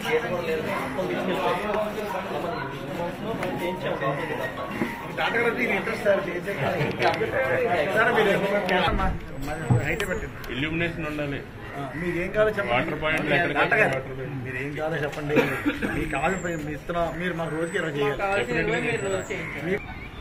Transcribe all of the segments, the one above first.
Doctor గారు దీని interest sir sir మీరు అయితే పెట్టండి ఇల్యూమినేషన్ ఉండాలి ఆ, మీరేం కావాలో చెప్పండి వాటర్ పాయింట్లు ఎక్కడికి డాక్టర్ గారు, వాటర్ పాయింట్. మీరేం కావాలో చెప్పండి మీకు కావాలి మీ ఇస్తున్నాం మీరు మాకు రోజుకి ఇరవై చేయాలి మీ-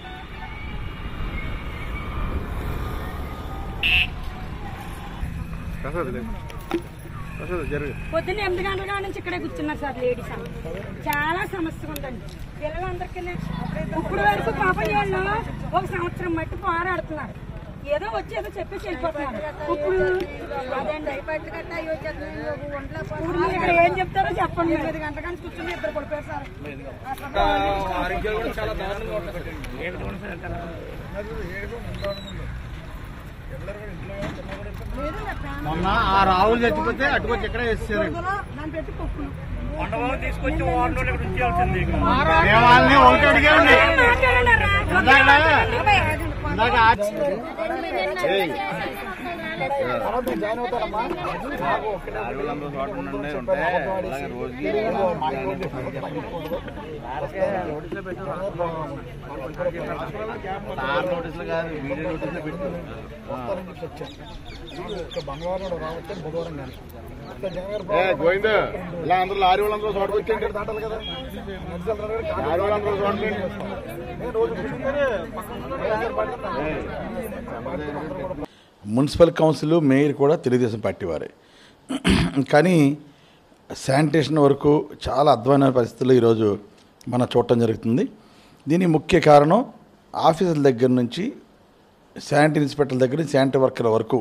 పొద్దున్న ఎనిమిది గంటల కాడ నుంచి ఇక్కడే కూర్చున్నారు సార్ లేడీస్ అందరూ. చాలా సమస్య ఉందండి పిల్లలందరికీ ఇప్పుడు వరకు పాపం వాళ్ళు ఒక సంవత్సరం మట్టి పోరాడుతున్నారు ఏదో వచ్చి ఏదో చెప్పేసి వెళ్ళిపోతున్నారు ఇప్పుడు అదండి ఇప్పుడు మీరు ఇక్కడ ఏం చెప్తారో చెప్పండి ఎనిమిది గంటల నుంచి కూర్చుని ఇద్దరు పడిపోయారు సార్ ఆరోగ్యాలు కూడా చాలా దారుణంగా ఉంటుంది మొన్న ఆ రావులు చచ్చిపోతే అటుకొచ్చి ఎక్కడ వేసేసారు దాన్ని పెట్టి పప్పులు తీసుకొచ్చి వాళ్ళని ఒకటి అడిగామండి ఇందాక ఆ- జాయిన్ అవుతారమ్మా ఆడవాళ్ళందరూ చోట ఉండండి ఉంటే అలాగే రోజుకి సార్ నోటీసులు కాదు వీడియో నోటీసులు పెడుతుంది బంగారం రావచ్చు బుధవారం కానీ గోవింద ఇలా అందరూ లారీ వాళ్ళందరూ చోటకు వచ్చేయండి దాటాలి కదా లారీ వాళ్ళందరూ చోటకి రోజు కూర్చుంటే మున్సిపల్ కౌన్సిల్ మేయర్ కూడా తెలుగుదేశం పార్టీ వారే కానీ శానిటేషన్ వరకు చాలా అధ్వానమైన పరిస్థితుల్లో ఈరోజు మనం చూడటం జరుగుతుంది దీనికి ముఖ్య కారణం ఆఫీసుల దగ్గర నుంచి శానిటరీ ఇన్స్పెక్టర్ల దగ్గర నుంచి శానిటరీ వర్కర్ల వరకు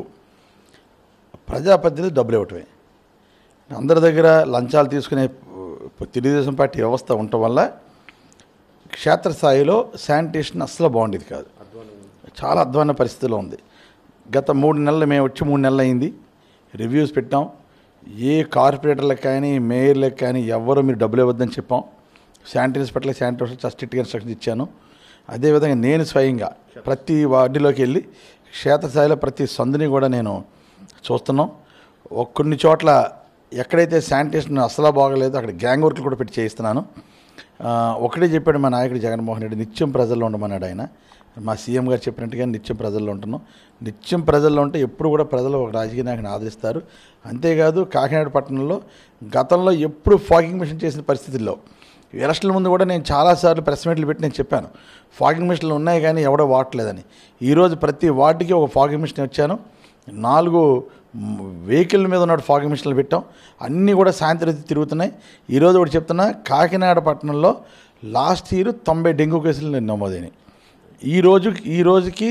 ప్రజాప్రతినిధులు డబ్బులు ఇవ్వటమే అందరి దగ్గర లంచాలు తీసుకునే uh, తెలుగుదేశం పార్టీ వ్యవస్థ ఉండటం వల్ల క్షేత్రస్థాయిలో శానిటేషన్ అస్సలు బాగుండేది కాదు చాలా అధ్వాన పరిస్థితిలో ఉంది గత మూడు నెలలు మేము వచ్చి మూడు నెలలు అయింది రివ్యూస్ పెట్టాం ఏ కార్పొరేటర్లకు కానీ మేయర్లకు కానీ ఎవరు మీరు డబ్బులు ఇవ్వద్దని చెప్పాం శానిటరీ ఇన్స్పెక్టర్లకు శానిటరీ స్ట్రిక్ట్గా ఇన్స్ట్రక్షన్స్ ఇచ్చాను అదేవిధంగా నేను స్వయంగా ప్రతి వార్డులోకి వెళ్ళి క్షేత్రస్థాయిలో ప్రతి సందుని కూడా నేను చూస్తున్నాం ఒక కొన్ని చోట్ల ఎక్కడైతే శానిటేషన్ అసలు బాగలేదో అక్కడ గ్యాంగ్ వర్క్లు కూడా పెట్టి చేయిస్తున్నాను ఆ, ఒకటే చెప్పాడు మా నాయకుడు జగన్మోహన్ రెడ్డి నిత్యం ప్రజల్లో ఉండమన్నాడు ఆయన మా సీఎం గారు చెప్పినట్టుగా నిత్యం ప్రజల్లో ఉంటున్నాం నిత్యం ప్రజల్లో ఉంటే ఎప్పుడు కూడా ప్రజలు ఒక రాజకీయ నాయకుని ఆదరిస్తారు అంతేకాదు కాకినాడ పట్టణంలో గతంలో ఎప్పుడు ఫాగింగ్ మిషన్ చేసిన పరిస్థితుల్లో ఎలక్షన్ల ముందు కూడా నేను చాలాసార్లు ప్రెస్ మీట్లు పెట్టి నేను చెప్పాను ఫాగింగ్ మిషన్లు ఉన్నాయి కానీ ఎవడో వాడట్లేదని ఈరోజు ప్రతి వార్డుకి ఒక ఫాగింగ్ మిషన్ వచ్చాను నాలుగు మ్, వెహికల్ మీద ఉన్న ఫాగింగ్ మిషన్లు పెట్టాం అన్నీ కూడా సాయంత్రం అయితే తిరుగుతున్నాయి ఈరోజు ఒకటి చెప్తున్నా కాకినాడ పట్టణంలో లాస్ట్ ఇయర్ తొంభై డెంగ్యూ కేసులు నమోదైనాయి ఈ రోజు ఈ రోజుకి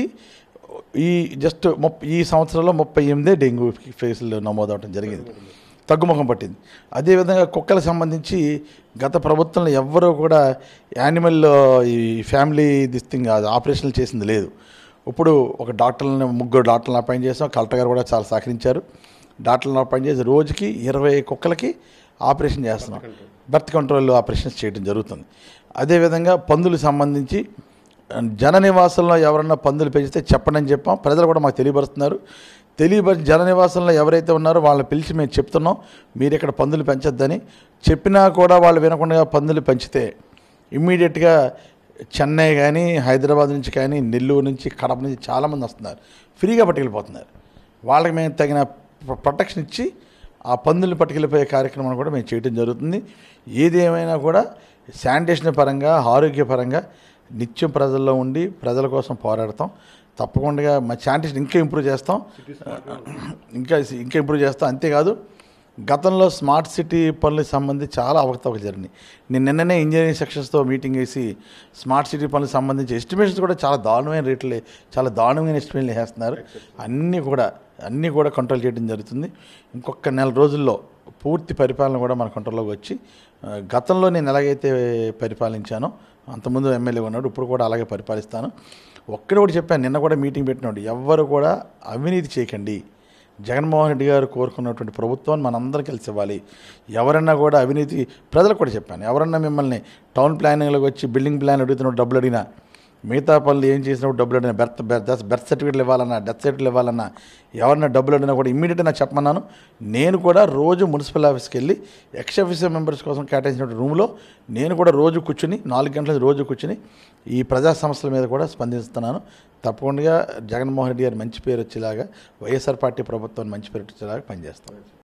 ఈ జస్ట్ ముప్పై ఈ సంవత్సరంలో ముప్పై ఎనిమిదే డెంగ్యూ కేసులు నమోదవడం జరిగింది తగ్గుముఖం పట్టింది అదేవిధంగా కుక్కలకు సంబంధించి గత ప్రభుత్వంలో ఎవ్వరూ కూడా యానిమల్ ఈ ఫ్యామిలీ దిస్ థింగ్ ఆపరేషన్లు చేసింది లేదు ఇప్పుడు ఒక డాక్టర్లను ముగ్గురు డాక్టర్లను అపాయింట్ చేసాం కలెక్టర్ గారు కూడా చాలా సహకరించారు డాక్టర్లను అపాయింట్ చేసి రోజుకి ఇరవై కుక్కలకి ఆపరేషన్ చేస్తున్నాం బర్త్ కంట్రోల్ ఆపరేషన్స్ చేయడం జరుగుతుంది అదేవిధంగా పందులకు సంబంధించి జన నివాసంలో ఎవరన్నా పందులు పెంచితే చెప్పండి అని చెప్పాం ప్రజలు కూడా మాకు తెలియపరుస్తున్నారు తెలియపరి జన నివాసంలో ఎవరైతే ఉన్నారో వాళ్ళని పిలిచి మేము చెప్తున్నాం మీరు ఇక్కడ పందులు పెంచొద్దని చెప్పినా కూడా వాళ్ళు వినకుండా పందులు పెంచితే ఇమ్మీడియట్గా చెన్నై కానీ హైదరాబాద్ నుంచి కానీ నెల్లూరు నుంచి కడప నుంచి చాలామంది వస్తున్నారు ఫ్రీగా పట్టుకెళ్ళిపోతున్నారు వాళ్ళకి మేము తగిన ప్రొ- ప్రొటెక్షన్ ఇచ్చి ఆ పందులు పట్టుకెళ్ళిపోయే కార్యక్రమాన్ని కూడా మేము చేయడం జరుగుతుంది ఏది ఏమైనా కూడా శానిటేషన్ పరంగా ఆరోగ్య పరంగా నిత్యం ప్రజల్లో ఉండి ప్రజల కోసం పోరాడతాం తప్పకుండా మా శానిటేషన్ ఇంకా ఇంప్రూవ్ చేస్తాం ఇంకా ఇంకా ఇంప్రూవ్ చేస్తాం అంతేకాదు గతంలో స్మార్ట్ సిటీ పనులకు సంబంధించి చాలా అవకతవకలు జరిగినాయి నేను నిన్ననే ఇంజనీరింగ్ సెక్షన్స్తో మీటింగ్ వేసి స్మార్ట్ సిటీ పనులకు సంబంధించి ఎస్టిమేషన్స్ కూడా చాలా దారుణమైన రేట్లే చాలా దారుణమైన ఎస్టిమేట్లు వేస్తున్నారు అన్నీ కూడా అన్నీ కూడా కంట్రోల్ చేయడం జరుగుతుంది ఇంకొక నెల రోజుల్లో పూర్తి పరిపాలన కూడా మన కంట్రోల్లోకి వచ్చి ఆ, గతంలో నేను ఎలాగైతే పరిపాలించానో అంతకుముందు ఎమ్మెల్యే ఉన్నాడు ఇప్పుడు కూడా అలాగే పరిపాలిస్తాను ఒక్కడే ఒకటి చెప్పాను నిన్న కూడా మీటింగ్ పెట్టినాడు ఎవ్వరు కూడా అవినీతి చేయకండి జగన్మోహన్ రెడ్డి గారు కోరుకున్నటువంటి ప్రభుత్వాన్ని మనందరం కలిసి ఇవ్వాలి ఎవరన్నా కూడా అవినీతి ప్రజలకు కూడా చెప్పాను ఎవరన్నా మిమ్మల్ని టౌన్ ప్లానింగ్లోకి వచ్చి బిల్డింగ్ ప్లాన్ అడుగుతున్న డబ్బులు అడిగినా మిగతా పనులు ఏం చేసినప్పుడు డబ్బులు అడిగినా బెర్త్ బెర్త్ బెర్త్ సర్టిఫికేట్లు ఇవ్వాలన్నా డెత్ సర్టిఫికేట్లు ఇవ్వాలన్నా ఎవరన్నా డబ్బులు అడిగినా కూడా ఇమ్మీడియట్గా నాకు చెప్పమన్నాను నేను కూడా రోజు మున్సిపల్ ఆఫీస్కి వెళ్ళి ఎక్స్ ఆఫీసర్ మెంబర్స్ కోసం కేటాయించిన రూమ్లో నేను కూడా రోజు కూర్చుని నాలుగు గంటల రోజు కూర్చుని ఈ ప్రజా సమస్యల మీద కూడా స్పందిస్తున్నాను తప్పకుండా జగన్మోహన్ రెడ్డి గారి మంచి పేరు వచ్చేలాగా వైఎస్ఆర్ పార్టీ ప్రభుత్వాన్ని మంచి పేరు వచ్చేలాగా పనిచేస్తాను